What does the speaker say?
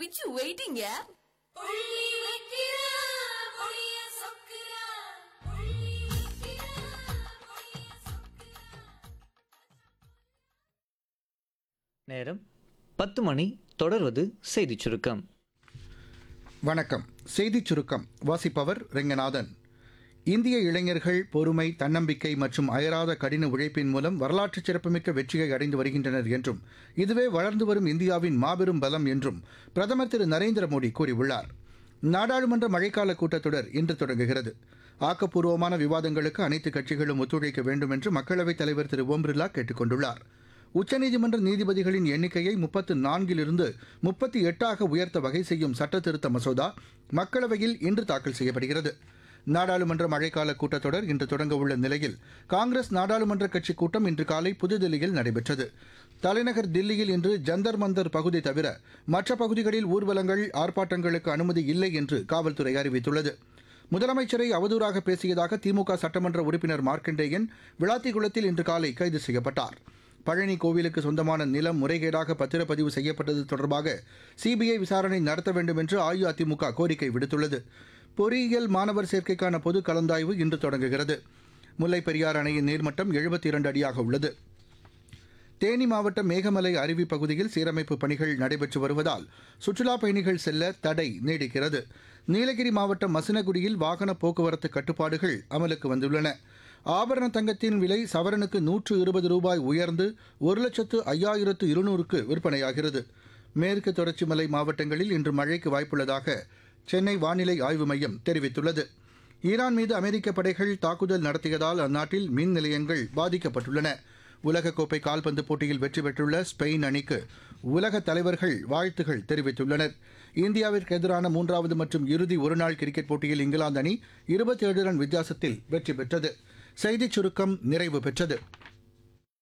பிச்சு வெயிட்டிங்க நேரம் பத்து மணி தொடர்வது செய்திச் சுருக்கம் வணக்கம் செய்திச் சுருக்கம் வாசிப்பவர் ரெங்கநாதன் இந்திய இளைஞர்கள் பொறுமை தன்னம்பிக்கை மற்றும் அயராத கடின உழைப்பின் மூலம் வரலாற்று சிறப்புமிக்க வெற்றியை அடைந்து வருகின்றனர் என்றும் இதுவே வளர்ந்து வரும் இந்தியாவின் மாபெரும் பலம் என்றும் பிரதமர் திரு நரேந்திர மோடி கூறியுள்ளார் நாடாளுமன்ற மழைக்கால கூட்டத்தொடர் இன்று தொடங்குகிறது ஆக்கப்பூர்வமான விவாதங்களுக்கு அனைத்து கட்சிகளும் ஒத்துழைக்க வேண்டும் என்று மக்களவைத் தலைவர் திரு ஓம் பிர்லா கேட்டுக் கொண்டுள்ளார் உச்சநீதிமன்ற நீதிபதிகளின் எண்ணிக்கையை முப்பத்து நான்கிலிருந்து முப்பத்தி எட்டாக உயர்த்த வகை செய்யும் சட்டத்திருத்த மசோதா மக்களவையில் இன்று தாக்கல் செய்யப்படுகிறது நாடாளுமன்ற மழைக்கால கூட்டத்தொடர் இன்று தொடங்க உள்ள நிலையில் காங்கிரஸ் நாடாளுமன்ற கட்சி கூட்டம் இன்று காலை புதுதில்லியில் நடைபெற்றது தலைநகர் தில்லியில் இன்று ஜந்தர் மந்தர் பகுதி தவிர மற்ற பகுதிகளில் ஊர்வலங்கள் ஆர்ப்பாட்டங்களுக்கு அனுமதி இல்லை என்று காவல்துறை அறிவித்துள்ளது முதலமைச்சரை அவதூறாக பேசியதாக திமுக சட்டமன்ற உறுப்பினர் மார்க்கண்டேயன் விளாத்திகுளத்தில் இன்று காலை கைது செய்யப்பட்டார் பழனி கோவிலுக்கு சொந்தமான நிலம் முறைகேடாக பத்திரப்பதிவு செய்யப்பட்டது தொடர்பாக சிபிஐ விசாரணை நடத்த வேண்டும் என்று அஇஅதிமுக கோரிக்கை விடுத்துள்ளது பொறியியல் மாணவர் சேர்க்கைக்கான பொது கலந்தாய்வு இன்று தொடங்குகிறது முல்லைப் பெரியாறு அணையின் நீர்மட்டம் எழுபத்தி இரண்டு அடியாக உள்ளது தேனி மாவட்டம் மேகமலை அருவி பகுதியில் சீரமைப்பு பணிகள் நடைபெற்று வருவதால் சுற்றுலாப் பயணிகள் செல்ல தடை நீடிக்கிறது நீலகிரி மாவட்டம் மசினகுடியில் வாகன போக்குவரத்து கட்டுப்பாடுகள் அமலுக்கு வந்துள்ளன ஆபரண தங்கத்தின் விலை சவரனுக்கு நூற்று இருபது ரூபாய் உயர்ந்து ஒரு லட்சத்து ஐயாயிரத்து இருநூறுக்கு விற்பனையாகிறது மேற்கு தொடர்ச்சி மலை மாவட்டங்களில் இன்று மழைக்கு வாய்ப்புள்ளதாக சென்னை வானிலை ஆய்வு மையம் தெரிவித்துள்ளது ஈரான் மீது அமெரிக்க படைகள் தாக்குதல் நடத்தியதால் அந்நாட்டில் மின் நிலையங்கள் பாதிக்கப்பட்டுள்ளன உலகக்கோப்பை கால்பந்து போட்டியில் வெற்றி பெற்றுள்ள ஸ்பெயின் அணிக்கு உலக தலைவர்கள் வாழ்த்துகள் தெரிவித்துள்ளனர் இந்தியாவிற்கு எதிரான மூன்றாவது மற்றும் இறுதி ஒருநாள் கிரிக்கெட் போட்டியில் இங்கிலாந்து அணி இருபத்தி ஏழு ரன் வித்தியாசத்தில் வெற்றி பெற்றது செய்திச் சுருக்கம் நிறைவு பெற்றது